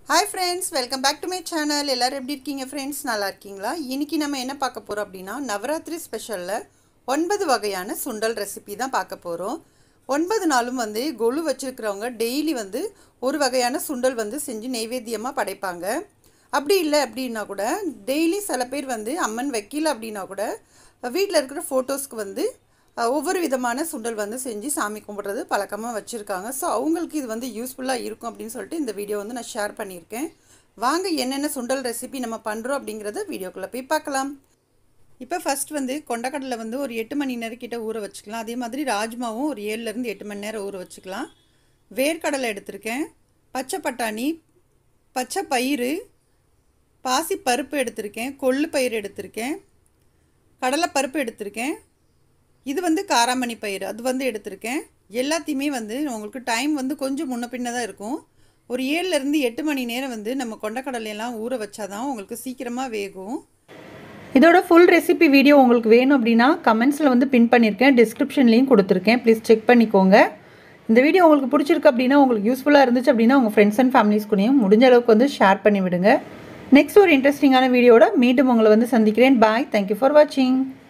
hi friends welcome back to my channel எல்லோரும் எப்படி இருக்கீங்க ஃப்ரெண்ட்ஸ் நல்லா இருக்கீங்களா இன்றைக்கி நம்ம என்ன பார்க்க போகிறோம் அப்படின்னா நவராத்திரி ஸ்பெஷலில் ஒன்பது வகையான சுண்டல் ரெசிபி தான் பார்க்க போகிறோம் ஒன்பது நாளும் வந்து கொலு வச்சுருக்கிறவங்க டெய்லி வந்து ஒரு வகையான சுண்டல் வந்து செஞ்சு நெய்வேத்தியமாக படைப்பாங்க அப்படி இல்லை அப்படின்னா கூட டெய்லி சில பேர் வந்து அம்மன் வைக்கல அப்படின்னா கூட வீட்டில் இருக்கிற ஃபோட்டோஸ்க்கு வந்து அஹ், ஒவ்வொரு விதமான சுண்டல் வந்து செஞ்சு சாமி கும்பிட்றது பழக்கமாக வச்சுருக்காங்க ஸோ அவங்களுக்கு இது வந்து யூஸ்ஃபுல்லாக இருக்கும் அப்படின்னு சொல்லிட்டு இந்த வீடியோ வந்து நான் ஷேர் பண்ணியிருக்கேன் வாங்க என்னென்ன சுண்டல் ரெசிபி நம்ம பண்ணுறோம் அப்படிங்கிறத வீடியோக்குள்ளே போய் பார்க்கலாம் இப்போ ஃபர்ஸ்ட் வந்து கொண்டக்கடலை வந்து ஒரு எட்டு மணி நேரம் கிட்ட ஊற வச்சுக்கலாம் அதே மாதிரி ராஜ்மாவும் ஒரு ஏழுலேருந்து எட்டு மணி நேரம் ஊற வச்சுக்கலாம் வேர்க்கடலை எடுத்திருக்கேன் பச்சை பட்டாணி பச்சை பயிறு பாசி பருப்பு எடுத்திருக்கேன் கொள்ளு பயிறு எடுத்திருக்கேன் கடலைப்பருப்பு எடுத்திருக்கேன் இது வந்து காராமணி பயிறு அது வந்து எடுத்திருக்கேன் எல்லாத்தையுமே வந்து உங்களுக்கு டைம் வந்து கொஞ்சம் முன்ன பின்ன தான் இருக்கும் ஒரு ஏழுலேருந்து எட்டு மணி நேரம் வந்து நம்ம கொண்டக்கடலையெல்லாம் ஊற வச்சாதான் உங்களுக்கு சீக்கிரமாக வேகும் இதோட ஃபுல் ரெசிபி வீடியோ உங்களுக்கு வேணும் அப்படின்னா கமெண்ட்ஸில் வந்து பின் பண்ணியிருக்கேன் டிஸ்கிரிப்ஷன்லேயும் கொடுத்துருக்கேன் ப்ளீஸ் செக் பண்ணிக்கோங்க இந்த வீடியோ உங்களுக்கு பிடிச்சிருக்கு அப்படின்னா உங்களுக்கு யூஸ்ஃபுல்லாக இருந்துச்சு அப்படின்னா உங்கள் ஃப்ரெண்ட்ஸ் அண்ட் ஃபேமிலிஸ் கூடயும் முடிஞ்ச அளவுக்கு வந்து ஷேர் பண்ணி விடுங்க நெக்ஸ்ட் ஒரு இன்ட்ரெஸ்டிங்கான வீடியோட மீண்டும் உங்களை வந்து சந்திக்கிறேன் பாய் தேங்க்யூ ஃபார் வாட்சிங்